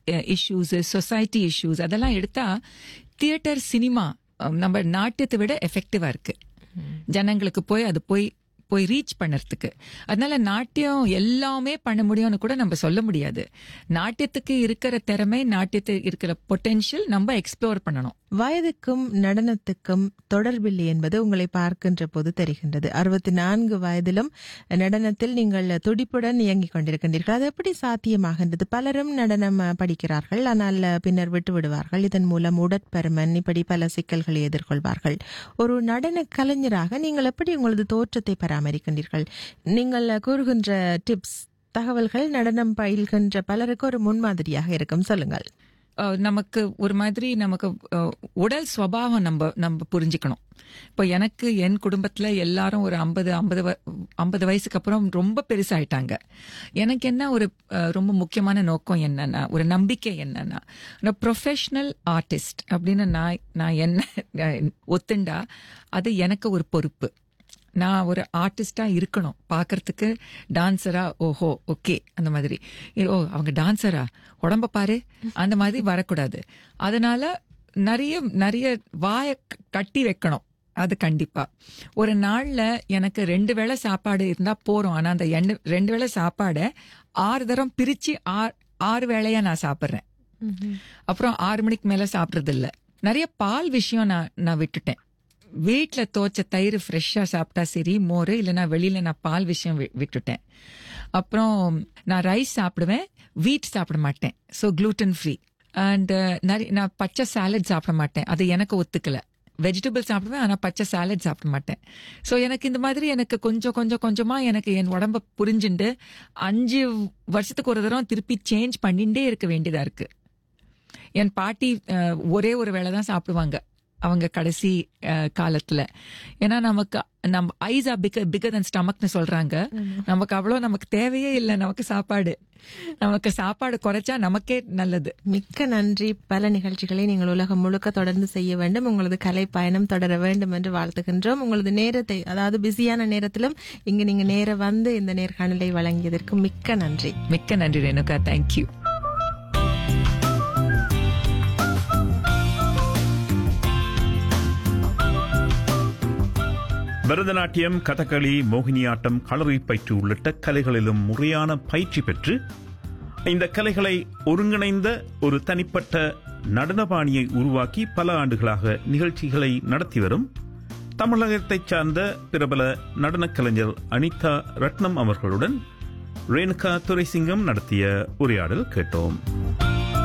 issues society issues அதெல்லாம் எடுத்தா theatre cinema நம்ம நாட்டியத்தை விட எஃபெக்டிவா இருக்கு ஜனங்களுக்கு போய் அது போய் போய் ரீச் பண்ணறதுக்கு அதனால நாட்டியம் எல்லாமே பண்ண முடியும்னு கூட நம்ம சொல்ல முடியாது நாட்டியத்துக்கு இருக்கிற திறமை நாட்டியத்துக்கு இருக்கிற பொட்டென்ஷியல் நம்ம எக்ஸ்ப்ளோர் பண்ணணும் வயதுக்கும் நடனத்துக்கும் தொடர்பில்லை என்பது உங்களை பார்க்கின்ற போது தெரிகின்றது அறுபத்தி நான்கு வயதிலும் நடனத்தில் நீங்கள் துடிப்புடன் இயங்கிக் கொண்டிருக்கின்றீர்கள் அது எப்படி சாத்தியமாகின்றது பலரும் நடனம் அஹ், படிக்கிறார்கள் ஆனால் அஹ், பின்னர் விட்டு விடுவார்கள் இதன் மூலம் உடற்பருமன் இப்படி பல சிக்கல்களை எதிர்கொள்வார்கள் ஒரு நடன கலைஞராக நீங்கள் எப்படி உங்களது தோற்றத்தை பராமரிக்கின்றீர்கள் நீங்கள் அஹ், கூறுகின்ற டிப்ஸ் தகவல்கள் நடனம் பயில்கின்ற பலருக்கு ஒரு முன்மாதிரியாக இருக்கும் சொல்லுங்கள் அஹ், நமக்கு ஒரு மாதிரி நமக்கு அஹ், உடல் சுவாவம் நம்ம நம்ம புரிஞ்சுக்கணும் இப்போ எனக்கு என் குடும்பத்துல எல்லாரும் ஒரு ஐம்பது ஐம்பது ஐம்பது வயசுக்கு அப்புறம் ரொம்ப பெருசாயிட்டாங்க எனக்கு என்ன ஒரு அஹ், ரொம்ப முக்கியமான நோக்கம் என்னன்னா ஒரு நம்பிக்கை என்னன்னா நான் ப்ரொஃபஷனல் ஆர்டிஸ்ட் அப்படின்னு நான் நான் என்ன அஹ், ஒத்துண்டா அது எனக்கு ஒரு பொறுப்பு நான் ஒரு ஆர்டிஸ்டா இருக்கணும் பார்க்கறதுக்கு டான்சரா ஓஹோ ஓகே அந்த மாதிரி ஏ, ஓ அவங்க டான்சரா உடம்ப பாரு அந்த மாதிரி வரக்கூடாது அதனால நிறைய நிறைய வாய க- கட்டி வைக்கணும் அது கண்டிப்பா ஒரு நாள்ல எனக்கு ரெண்டு வேளை சாப்பாடு இருந்தா போறோம் ஆனா அந்த எண்ணு- ரெண்டு வேளை சாப்பாடை ஆறு தரம் பிரிச்சு ஆறு ஆறு வேளையா நான் சாப்பிடுறேன் அப்புறம் ஆறு மணிக்கு மேல சாப்பிடுறது இல்ல நிறைய பால் விஷயம் நான் நான் விட்டுட்டேன் வீட்ல தோச்ச தயிர் ஃப்ரெஷ்ஷா சாப்பிட்டா சரி மோர் இல்லைன்னா வெளியில நான் பால் விஷயம் வி- விட்டுட்டேன் அப்புறம் நான் ரைஸ் சாப்பிடுவேன் வீட் சாப்பிட மாட்டேன் ஸோ gluten ஃப்ரீ அண்ட் நிறைய நான் பச்சை சாலட் சாப்பிட மாட்டேன் அது எனக்கு ஒத்துக்கல வெஜிடபிள் சாப்பிடுவேன் ஆனா பச்சை சாலட் சாப்பிட மாட்டேன் ஸோ எனக்கு இந்த மாதிரி எனக்கு கொஞ்சம் கொஞ்சம் கொஞ்சமா எனக்கு என் உடம்ப புரிஞ்சுண்டு அஞ்சு வருஷத்துக்கு ஒரு தடவை திருப்பி சேஞ்ச் பண்ணிட்டே இருக்க வேண்டியதா இருக்கு என் பாட்டி அஹ், ஒரே ஒரு வேளை தான் சாப்பிடுவாங்க அவங்க கடைசி அஹ், காலத்துல ஏன்னா நமக்கு நம்ம eyes are bigger bigger than ஸ்டமக்னு சொல்றாங்க நமக்கு அவ்வளோ நமக்கு தேவையே இல்லை நமக்கு சாப்பாடு நமக்கு சாப்பாடு குறைச்சா நமக்கே நல்லது மிக்க நன்றி பல நிகழ்ச்சிகளை நீங்கள் உலகம் முழுக்க தொடர்ந்து செய்ய வேண்டும் உங்களது கலை பயணம் தொடர வேண்டும் என்று வாழ்த்துகின்றோம் உங்களது நேரத்தை அதாவது பிஸியான நேரத்திலும் இங்கு நீங்க நேர வந்து இந்த நேர்காணலை வழங்கியதற்கு மிக்க நன்றி மிக்க நன்றி ரேணுகா தேங்க்யூ பரதநாட்டியம் கதகளி மோகினியாட்டம் களரி பயிற்று உள்ளிட்ட கலைகளிலும் முறையான பயிற்சி பெற்று இந்த கலைகளை ஒருங்கிணைந்த ஒரு தனிப்பட்ட நடனபாணியை உருவாக்கி பல ஆண்டுகளாக நிகழ்ச்சிகளை நடத்தி வரும் தமிழகத்தைச் சார்ந்த பிரபல நடனக் கலைஞர் அனிதா ரத்னம் அவர்களுடன் ரேணுகா துரைசிங்கம் நடத்திய உரையாடல் கேட்டோம்